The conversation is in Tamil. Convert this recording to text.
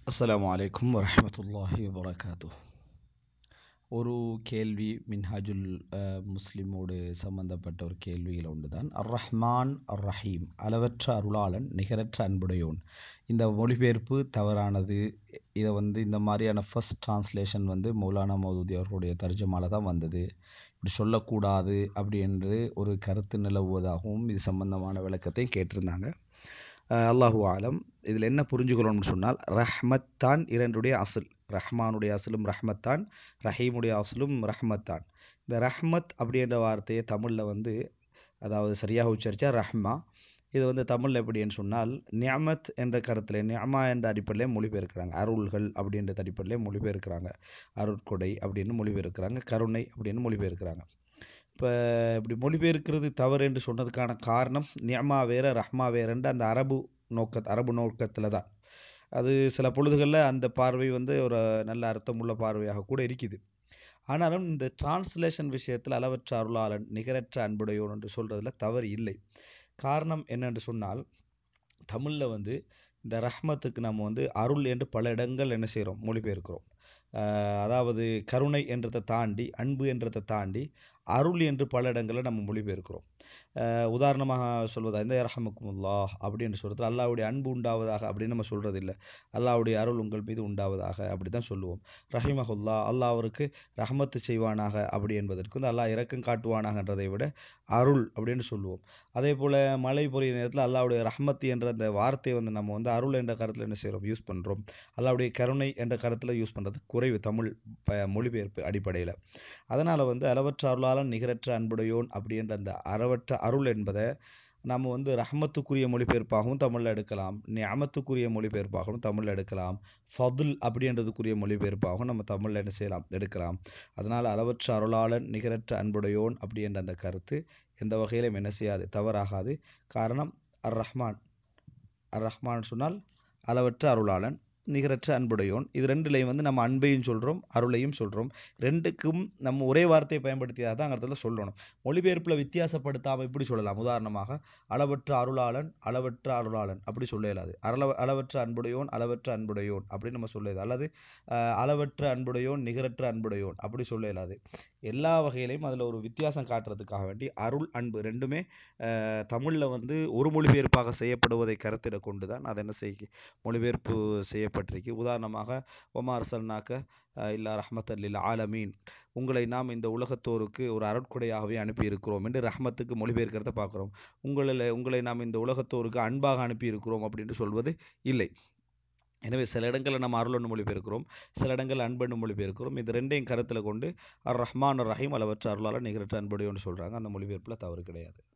அஸ்ஸலாமு அலைக்கும் வரஹ்மத்துல்லாஹி வபரகாத்து ஒரு கேள்வி மின்ஹாஜுல் அஹ், முஸ்லிமோடு சம்பந்தப்பட்ட ஒரு கேள்வியில் ஒன்றுதான் அர் ரஹ்மான் அர் ரஹீம் அளவற்ற அருளாளன் நிகரற்ற அன்புடையோன் இந்த மொழிபெயர்ப்பு தவறானது இதை வந்து இந்த மாதிரியான ஃபர்ஸ்ட் டிரான்ஸ்லேஷன் வந்து மௌலானா மௌதூதி அவர்களுடைய தர்ஜமால தான் வந்தது இப்படி சொல்லக்கூடாது அப்படி என்று ஒரு கருத்து நிலவுவதாகவும் இது சம்பந்தமான விளக்கத்தையும் கேட்டிருந்தாங்க அஹ் அல்லாஹு ஆலம் இதில் என்ன புரிஞ்சுக்கிறோம்னு சொன்னால் ரஹ்மத்தான் இரண்டுடைய அசல் ரஹ்மானுடைய அசலும் ரஹ்மத்தான் ரஹீமுடைய அசலும் ரஹ்மத்தான் இந்த ரஹ்மத் அப்படின்ற வார்த்தையை தமிழில் வந்து அதாவது சரியாக உச்சரித்தா ரஹ்மா இது வந்து தமிழில் எப்படின்னு சொன்னால் நியமத் என்ற கருத்தில் நியமா என்ற அடிப்படையிலே மொழிபெயர்க்கிறாங்க அருள்கள் அப்படின்ற அடிப்படையிலே மொழிபெயர்க்கிறாங்க அருட்கொடை அப்படின்னு மொழிபெயர்க்கிறாங்க கருணை அப்படின்னு மொழிபெயர்க்கிறாங்க இப்போ இப்படி மொழிபெயர்க்கிறது தவறு என்று சொன்னதுக்கான காரணம் நியமா வேற ரஹ்மா வேறன்ற அந்த அரபு நோக்க அரபு நோக்கத்தில் தான் அது சில பொழுதுகளில் அந்த பார்வை வந்து ஒரு நல்ல அர்த்தமுள்ள பார்வையாக கூட இருக்குது ஆனாலும் இந்த டிரான்ஸ்லேஷன் விஷயத்தில் அளவற்ற அருளாளன் நிகரற்ற அன்புடையோன் என்று சொல்றதுல தவறு இல்லை காரணம் என்னென்று சொன்னால் தமிழில் வந்து இந்த ரஹ்மத்துக்கு நம்ம வந்து அருள் என்று பல இடங்கள் என்ன செய்கிறோம் மொழிபெயர்க்கிறோம் ஆஹ் அதாவது கருணை என்றதை தாண்டி அன்பு என்றதை தாண்டி அருள் என்று பல இடங்களில் நம்ம மொழிபெயர்க்கிறோம் ஆஹ் உதாரணமாக சொல்வதா இந்த ரஹமக்குமுல்லா அப்படின்னு சொல்கிறது அல்லாவுடைய அன்பு உண்டாவதாக அப்படின்னு நம்ம சொல்கிறது இல்லை அல்லாவுடைய அருள் உங்கள் மீது உண்டாவதாக அப்படி தான் சொல்லுவோம் ரஹிமஹுல்லா அல்லாஹ் அவருக்கு ரஹமத்து செய்வானாக அப்படி என்பதற்கு வந்து அல்லாஹ் இரக்கம் காட்டுவானாகன்றதை விட அருள் அப்படின்னு சொல்லுவோம் அதே போல் மழை பொழிய நேரத்தில் அல்லாவுடைய ரஹமத்து என்ற அந்த வார்த்தையை வந்து நம்ம வந்து அருள் என்ற கருத்தில் என்ன செய்கிறோம் யூஸ் பண்ணுறோம் அல்லாவுடைய கருணை என்ற கருத்தில் யூஸ் பண்ணுறது குறைவு தமிழ் ப மொழிபெயர்ப்பு அடிப்படையில் அதனால் வந்து அளவற்ற அருளாளன் நிகரற்ற அன்புடையோன் அப்படின்ற அந்த அறவற்ற அருள் என்பதை நம்ம வந்து ரஹமத்துக்குரிய மொழிபெயர்ப்பாகவும் தமிழில் எடுக்கலாம் நியமத்துக்குரிய மொழிபெயர்ப்பாகவும் தமிழில் எடுக்கலாம் ஃபதுல் அப்படின்றதுக்குரிய மொழிபெயர்ப்பாகவும் நம்ம தமிழில் என்ன செய்யலாம் எடுக்கலாம் அதனால் அளவற்ற அருளாளன் நிகரற்ற அன்புடையோன் அப்படின்ற அந்த கருத்து எந்த வகையிலும் என்ன செய்யாது தவறாகாது காரணம் அர் ரஹ்மான் அர் ரஹ்மான் சொன்னால் அளவற்ற அருளாளன் நிகரற்ற அன்புடையோன் இது ரெண்டுலையும் வந்து நம்ம அன்பையும் சொல்கிறோம் அருளையும் சொல்கிறோம் ரெண்டுக்கும் நம்ம ஒரே வார்த்தையை பயன்படுத்தியாக தான் இடத்துல சொல்லணும் மொழிபெயர்ப்பில் வித்தியாசப்படுத்தாமல் இப்படி சொல்லலாம் உதாரணமாக அளவற்ற அருளாளன் அளவற்ற அருளாளன் அப்படி சொல்ல இயலாது அளவ அளவற்ற அன்புடையோன் அளவற்ற அன்புடையோன் அப்படின்னு நம்ம சொல்ல இயலாது அல்லது அஹ், அளவற்ற அன்புடையோன் நிகரற்ற அன்புடையோன் அப்படி சொல்ல இயலாது எல்லா வகையிலையும் அதில் ஒரு வித்தியாசம் காட்டுறதுக்காக வேண்டி அருள் அன்பு ரெண்டுமே தமிழில் வந்து ஒரு மொழிபெயர்ப்பாக செய்யப்படுவதை கருத்திட கொண்டு தான் அது என்ன செய்ய மொழிபெயர்ப்பு செய்யப்பட்டிருக்கு உதாரணமாக ஒமார் சல்னாக்க இல்லா ரஹ்மத்தல்லில் ஆலமீன் உங்களை நாம் இந்த உலகத்தோருக்கு ஒரு அருட்கொடையாகவே அனுப்பியிருக்கிறோம் என்று ரஹ்மத்துக்கு மொழிபெயர்க்கிறத பார்க்குறோம் உங்களில் உங்களை நாம் இந்த உலகத்தோருக்கு அன்பாக அனுப்பியிருக்கிறோம் அப்படின்னு சொல்வது இல்லை எனவே சில இடங்களில் நம்ம அருள்னு மொழிபெயர்க்கிறோம் சில இடங்களில் அன்பன்னு மொழிபெயர்க்கிறோம் இது ரெண்டையும் கருத்தில் கொண்டு அர் ரஹ்மான் ரஹீம் அளவற்ற அருளால் நிகரற்ற அன்புடையோன்னு சொல்கிறாங்க அந்த மொழிபெயர்ப்பில் தவறு கிடையாது